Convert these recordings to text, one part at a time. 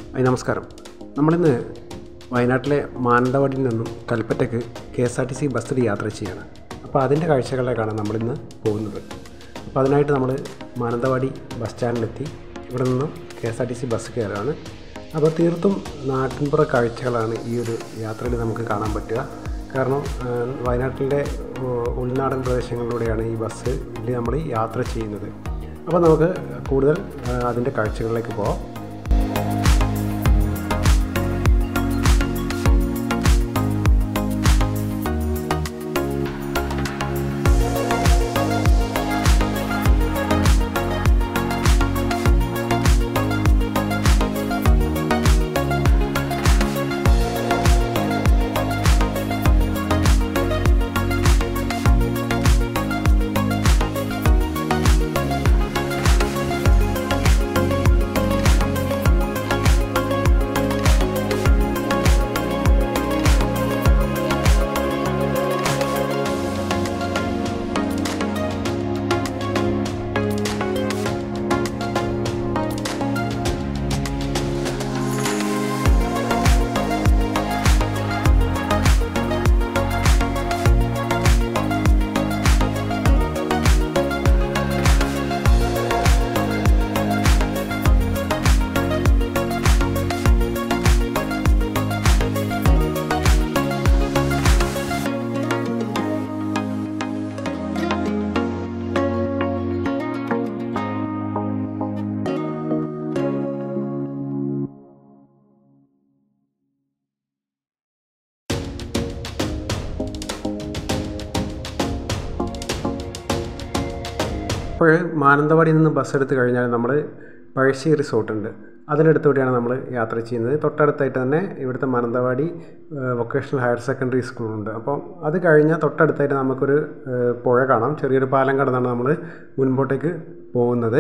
hi നമസ്കാരം നമ്മളിന്ന് വയനാട്ടിലെ മാനന്തവാടിയിൽ നിന്നും കൽപ്പറ്റയ്ക്ക് K S R T C ബസ്സിൽ യാത്ര ചെയ്യാണ് അപ്പോൾ അതിൻ്റെ കാഴ്ചകളിലേക്കാണ് നമ്മളിന്ന് പോകുന്നത് അപ്പോൾ അതിനായിട്ട് നമ്മൾ മാനന്തവാടി ബസ് സ്റ്റാൻഡിലെത്തി ഇവിടെ നിന്നും K S R T C bus കയറുകയാണ് അപ്പോൾ തീർത്തും നാട്ടിൻപുറ കാഴ്ചകളാണ് ഈ ഒരു യാത്രയിൽ നമുക്ക് കാണാൻ പറ്റുക കാരണം ആ, വയനാട്ടിൻ്റെ ഓ, ഉൾനാടൻ പ്രദേശങ്ങളിലൂടെയാണ് ഈ ബസ് നമ്മൾ യാത്ര ചെയ്യുന്നത് അപ്പോൾ നമുക്ക് കൂടുതൽ ആ, അതിൻ്റെ കാഴ്ചകളിലേക്ക് പോകാം അപ്പോൾ മാനന്തവാടിയിൽ നിന്ന് ബസ് എടുത്ത് കഴിഞ്ഞാൽ നമ്മൾ പഴശ്ശി റിസോർട്ടുണ്ട് അതിനടുത്തൂടെയാണ് നമ്മൾ യാത്ര ചെയ്യുന്നത് തൊട്ടടുത്തായിട്ട് തന്നെ ഇവിടുത്തെ മാനന്തവാടി ഏഹ്, വൊക്കേഷണൽ ഹയർ സെക്കൻഡറി സ്കൂളുണ്ട് അപ്പോൾ അത് കഴിഞ്ഞാൽ തൊട്ടടുത്തായിട്ട് നമുക്കൊരു ഏഹ്, പുഴ കാണാം ചെറിയൊരു പാലം കടന്നാണ് നമ്മൾ മുൻപോട്ടേക്ക് പോകുന്നത്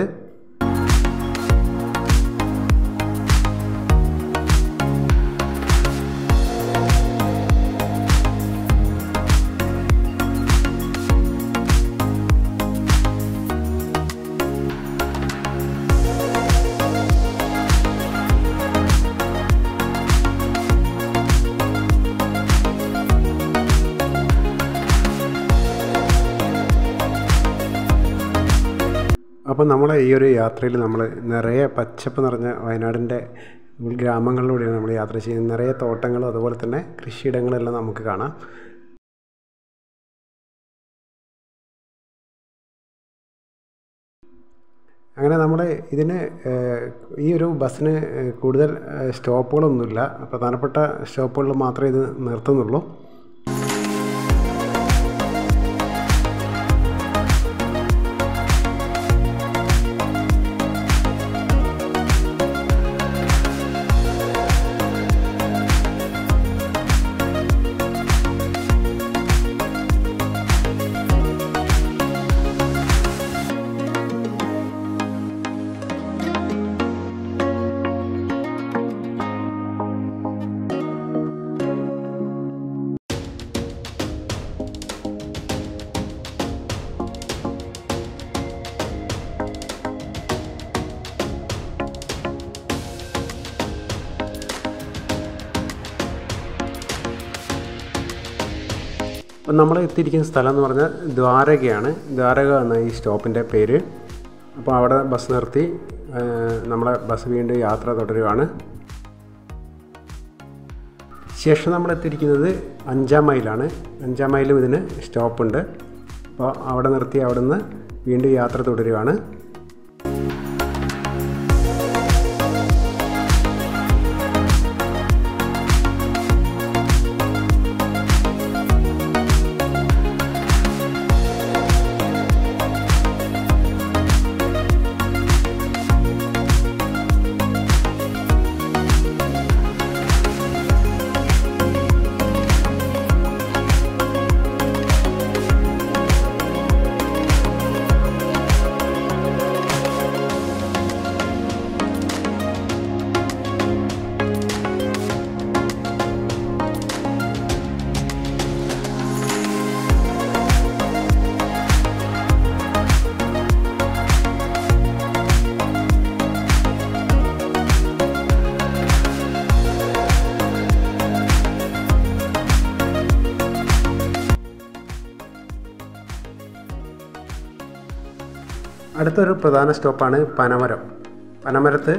അപ്പോൾ നമ്മളെ ഈ ഒരു യാത്രയിൽ നമ്മൾ നിറയെ പച്ചപ്പ് നിറഞ്ഞ വയനാടിൻ്റെ ഗ്രാമങ്ങളിലൂടെയാണ് നമ്മൾ യാത്ര ചെയ്യുന്നത് നിറയെ തോട്ടങ്ങളും അതുപോലെ തന്നെ കൃഷിയിടങ്ങളെല്ലാം നമുക്ക് കാണാം അങ്ങനെ നമ്മൾ ഇതിന് ഏഹ്, ഈ ഒരു ബസ്സിന് ഏഹ്, കൂടുതൽ ഏഹ്, സ്റ്റോപ്പുകളൊന്നുമില്ല പ്രധാനപ്പെട്ട സ്റ്റോപ്പുകളിൽ മാത്രമേ ഇത് നിർത്തുന്നുള്ളൂ അപ്പം നമ്മൾ എത്തിയിരിക്കുന്ന സ്ഥലം എന്ന് പറഞ്ഞാൽ ദ്വാരകയാണ് ദ്വാരക എന്ന ഈ സ്റ്റോപ്പിൻ്റെ പേര് അപ്പോൾ അവിടെ ബസ് നിർത്തി ആ, നമ്മളെ ബസ് വീണ്ടും യാത്ര തുടരുകയാണ് ശേഷം നമ്മൾ എത്തിയിരിക്കുന്നത് അഞ്ചാം മൈലാണ് അഞ്ചാം മൈലും ഇതിന് സ്റ്റോപ്പുണ്ട് അപ്പോൾ അവിടെ നിർത്തി അവിടെ നിന്ന് വീണ്ടും യാത്ര തുടരുകയാണ് അടുത്തൊരു പ്രധാന സ്റ്റോപ്പാണ് പനമരം പനമരത്ത്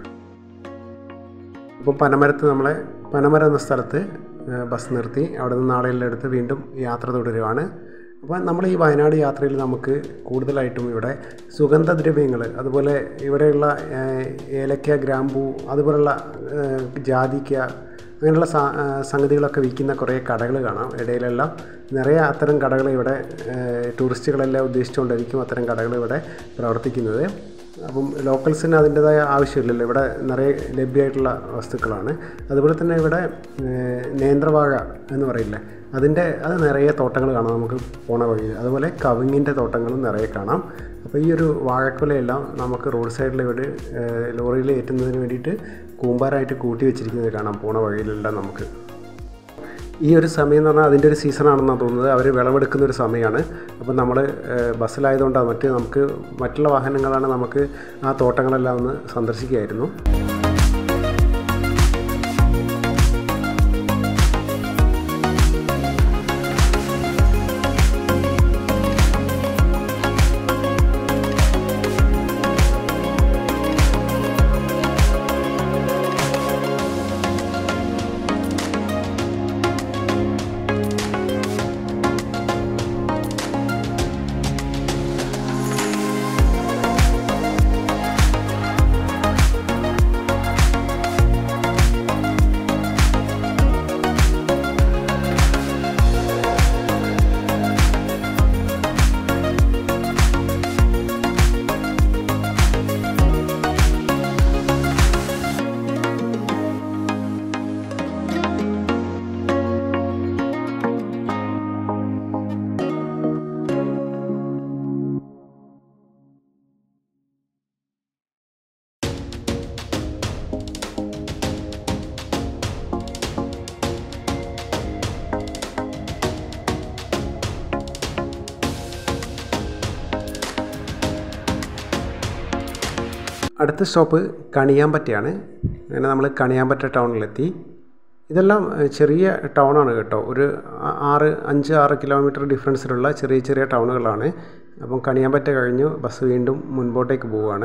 അപ്പം പനമരത്ത് നമ്മളെ പനമരം എന്ന സ്ഥലത്ത് ഏഹ്, ബസ് നിർത്തി അവിടെ നിന്ന് ആളെല്ലാം എടുത്ത് വീണ്ടും യാത്ര തുടരുവാണ് അപ്പോൾ നമ്മൾ ഈ വയനാട് യാത്രയിൽ നമുക്ക് കൂടുതലായിട്ടും ഇവിടെ സുഗന്ധദ്രവ്യങ്ങൾ അതുപോലെ ഇവിടെയുള്ള ഏഹ്, ഏലക്ക ഗ്രാമ്പൂ അതുപോലുള്ള ഏഹ്, ജാതിക്ക അങ്ങനെയുള്ള സാ- ഏഹ്, സംഗതികളൊക്കെ വിൽക്കുന്ന കുറേ കടകൾ കാണാം ഇടയിലെല്ലാം നിറയെ അത്തരം കടകൾ ഇവിടെ ഏഹ്, ടൂറിസ്റ്റുകളെല്ലാം ഉദ്ദേശിച്ചുകൊണ്ടായിരിക്കും അത്തരം കടകൾ ഇവിടെ പ്രവർത്തിക്കുന്നത് അപ്പം ലോക്കൽസിന് അതിൻ്റെതായ ആവശ്യമില്ലല്ലോ ഇവിടെ നിറയെ ലഭ്യമായിട്ടുള്ള വസ്തുക്കളാണ് അതുപോലെ തന്നെ ഇവിടെ ഏഹ്, നേന്ത്രവാഴ എന്ന് പറയില്ലേ അതിൻ്റെ അത് നിറയെ തോട്ടങ്ങൾ കാണാം നമുക്ക് പോണ വഴിയിൽ അതുപോലെ കവുങ്ങിൻ്റെ തോട്ടങ്ങളും നിറയെ കാണാം അപ്പോൾ ഈ ഒരു വാഴക്കുലയെല്ലാം നമുക്ക് റോഡ് സൈഡിൽ ഇവിടെ ഏഹ്, ലോറിയിൽ ഏറ്റുന്നതിന് വേണ്ടിയിട്ട് കൂമ്പാരായിട്ട് കൂട്ടി വെച്ചിരിക്കുന്നത് കാണാം പോണ വഴിയിലെല്ലാം നമുക്ക് ഈ ഒരു സമയം എന്ന് പറഞ്ഞാൽ അതിൻ്റെ ഒരു സീസണാണെന്നാണ് തോന്നുന്നത് അവർ വിളവെടുക്കുന്ന ഒരു സമയമാണ് അപ്പോൾ നമ്മൾ ബസ്സിലായതുകൊണ്ടാണ് മറ്റ് നമുക്ക് മറ്റുള്ള വാഹനങ്ങളാണ് നമുക്ക് ആ തോട്ടങ്ങളെല്ലാം ഒന്ന് സന്ദർശിക്കുകയായിരുന്നു അടുത്ത സ്റ്റോപ്പ് കണിയാമ്പറ്റയാണ് അങ്ങനെ നമ്മൾ കണിയാമ്പറ്റ ടൗണിലെത്തി ഇതെല്ലാം ഏഹ്, ചെറിയ ടൗണാണ് കേട്ടോ ഒരു ആ- ആറ് അഞ്ച് ആറ് കിലോമീറ്റർ ഡിഫറൻസിലുള്ള ചെറിയ ചെറിയ ടൗണുകളാണ് അപ്പം കണിയാമ്പറ്റ കഴിഞ്ഞു ബസ് വീണ്ടും മുൻപോട്ടേക്ക് പോവുകയാണ്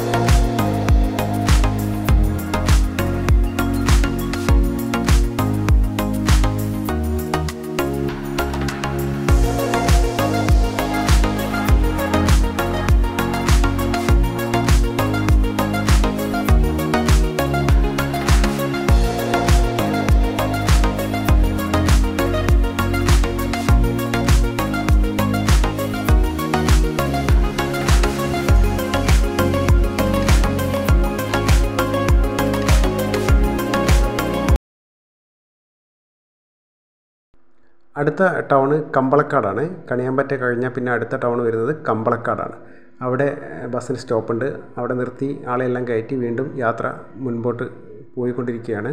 അടുത്ത ടൗണ് കമ്പളക്കാടാണ് കണിയാമ്പറ്റ കഴിഞ്ഞാൽ പിന്നെ അടുത്ത ടൗൺ വരുന്നത് കമ്പളക്കാടാണ് അവിടെ ഏഹ്, ബസ്സിന് സ്റ്റോപ്പുണ്ട് അവിടെ നിർത്തി ആളെല്ലാം കയറ്റി വീണ്ടും യാത്ര മുൻപോട്ട് പോയിക്കൊണ്ടിരിക്കുകയാണ്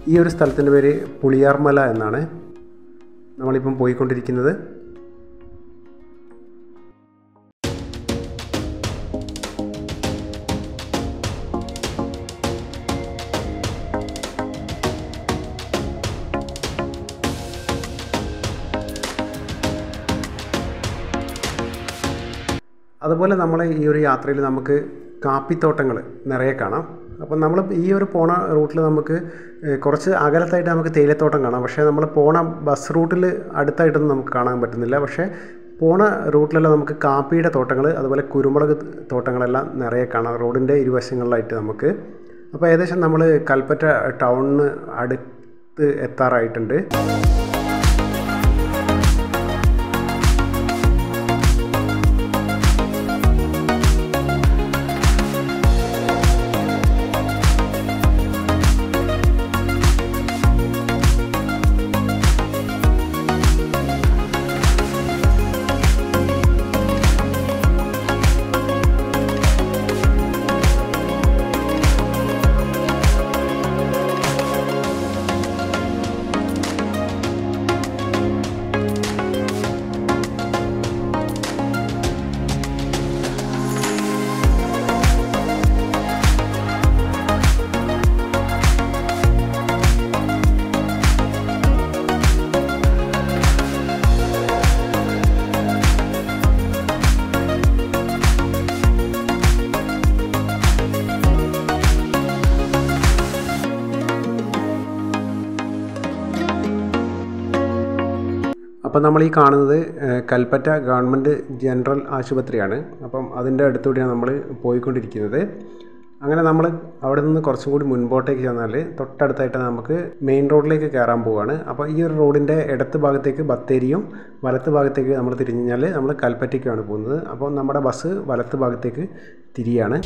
ഈ ഒരു സ്ഥലത്തിൻ്റെ പേര് പുളിയാർമല എന്നാണ് നമ്മളിപ്പം പോയിക്കൊണ്ടിരിക്കുന്നത് അതുപോലെ നമ്മൾ ഈ ഒരു യാത്രയിൽ നമുക്ക് കാപ്പിത്തോട്ടങ്ങൾ നിറയെ കാണാം അപ്പം നമ്മൾ ഈ ഒരു പോണ റൂട്ടിൽ നമുക്ക് ഏഹ്, കുറച്ച് അകലത്തായിട്ട് നമുക്ക് തേയിലത്തോട്ടം കാണാം പക്ഷേ നമ്മൾ പോണ ബസ് റൂട്ടിൽ അടുത്തായിട്ടൊന്നും നമുക്ക് കാണാൻ പറ്റുന്നില്ല പക്ഷേ പോണ റൂട്ടിലെല്ലാം നമുക്ക് കാപ്പിയുടെ തോട്ടങ്ങൾ അതുപോലെ കുരുമുളക് തോട്ടങ്ങളെല്ലാം നിറയെ കാണാം റോഡിൻ്റെ ഇരുവശങ്ങളിലായിട്ട് നമുക്ക് അപ്പോൾ ഏകദേശം നമ്മൾ കൽപ്പറ്റ ടൗണിന് അടുത്ത് എത്താറായിട്ടുണ്ട് അപ്പം നമ്മൾ ഈ കാണുന്നത് ഏഹ്, കൽപ്പറ്റ ഗവൺമെൻറ് ജനറൽ ആശുപത്രിയാണ് അപ്പം അതിൻ്റെ അടുത്തുകൂടിയാണ് നമ്മൾ പോയിക്കൊണ്ടിരിക്കുന്നത് അങ്ങനെ നമ്മൾ അവിടെ നിന്ന് കുറച്ചും കൂടി മുൻപോട്ടേക്ക് ചെന്നാൽ തൊട്ടടുത്തായിട്ട് നമുക്ക് മെയിൻ റോഡിലേക്ക് കയറാൻ പോവുകയാണ് അപ്പോൾ ഈ ഒരു റോഡിൻ്റെ ഇടത്ത് ഭാഗത്തേക്ക് ബത്തേരിയും വലത്ത് ഭാഗത്തേക്ക് നമ്മൾ തിരിഞ്ഞു കഴിഞ്ഞാൽ നമ്മൾ കൽപ്പറ്റയ്ക്കാണ് പോകുന്നത് അപ്പോൾ നമ്മുടെ ബസ് വലത്ത് ഭാഗത്തേക്ക് തിരിയാണ്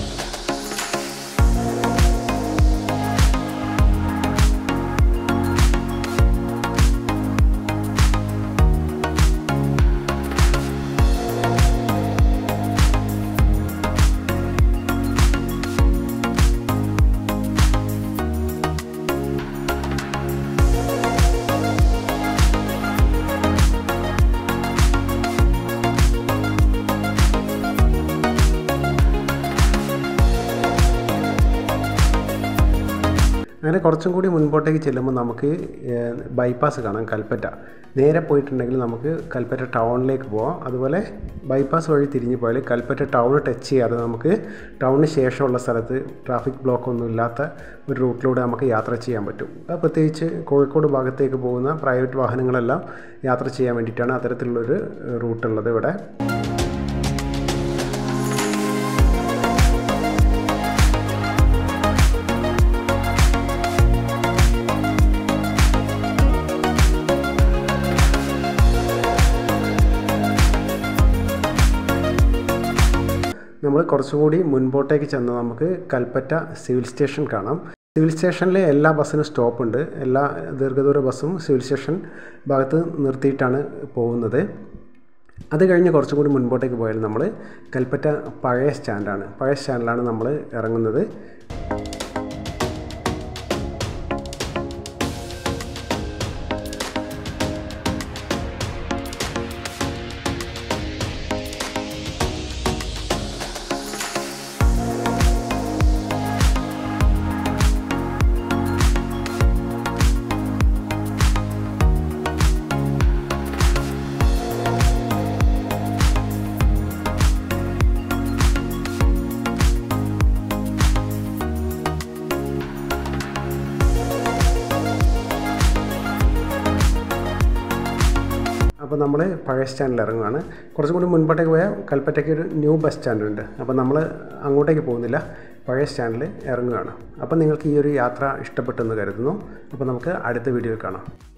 അങ്ങനെ കുറച്ചും കൂടി മുൻപോട്ടേക്ക് ചെല്ലുമ്പോൾ നമുക്ക് ഏഹ്, ബൈപ്പാസ് കാണാം കൽപ്പറ്റ നേരെ പോയിട്ടുണ്ടെങ്കിൽ നമുക്ക് കൽപ്പറ്റ ടൗണിലേക്ക് പോവാം അതുപോലെ ബൈപ്പാസ് വഴി തിരിഞ്ഞു പോയാൽ കൽപ്പറ്റ ടൗൺ ടച്ച് ചെയ്യാതെ നമുക്ക് ടൗണിന് ശേഷമുള്ള സ്ഥലത്ത് ട്രാഫിക് ബ്ലോക്ക് ഒന്നും ഇല്ലാത്ത ഒരു റൂട്ടിലൂടെ നമുക്ക് യാത്ര ചെയ്യാൻ പറ്റും അത് പ്രത്യേകിച്ച് കോഴിക്കോട് ഭാഗത്തേക്ക് പോകുന്ന പ്രൈവറ്റ് വാഹനങ്ങളെല്ലാം യാത്ര ചെയ്യാൻ വേണ്ടിയിട്ടാണ് അത്തരത്തിലുള്ളൊരു റൂട്ടുള്ളത് ഇവിടെ നമ്മൾ കുറച്ചും കൂടി മുൻപോട്ടേക്ക് ചെന്ന് നമുക്ക് കൽപ്പറ്റ സിവിൽ സ്റ്റേഷൻ കാണാം സിവിൽ സ്റ്റേഷനിൽ എല്ലാ ബസ്സിനും സ്റ്റോപ്പ് ഉണ്ട് എല്ലാ ദീർഘദൂര ബസ്സും സിവിൽ സ്റ്റേഷൻ ഭാഗത്ത് നിർത്തിയിട്ടാണ് പോകുന്നത് അത് കഴിഞ്ഞ് കുറച്ചും കൂടി മുൻപോട്ടേക്ക് പോയാൽ നമ്മൾ കൽപ്പറ്റ പഴയ സ്റ്റാൻഡാണ് പഴയ സ്റ്റാൻഡിലാണ് നമ്മൾ ഇറങ്ങുന്നത് അപ്പോൾ നമ്മൾ പഴയ സ്റ്റാൻഡിൽ ഇറങ്ങുകയാണ് കുറച്ചും കൂടി മുൻപോട്ടേക്ക് പോയാൽ കൽപ്പറ്റയ്ക്ക് ഒരു ന്യൂ ബസ് സ്റ്റാൻഡ് ഉണ്ട് അപ്പോൾ നമ്മൾ അങ്ങോട്ടേക്ക് പോകുന്നില്ല പഴയ സ്റ്റാൻഡിൽ ഇറങ്ങുകയാണ് അപ്പോൾ നിങ്ങൾക്ക് ഈ ഒരു യാത്ര ഇഷ്ടപ്പെട്ടെന്ന് കരുതുന്നു അപ്പോൾ നമുക്ക് അടുത്ത വീഡിയോയിൽ കാണാം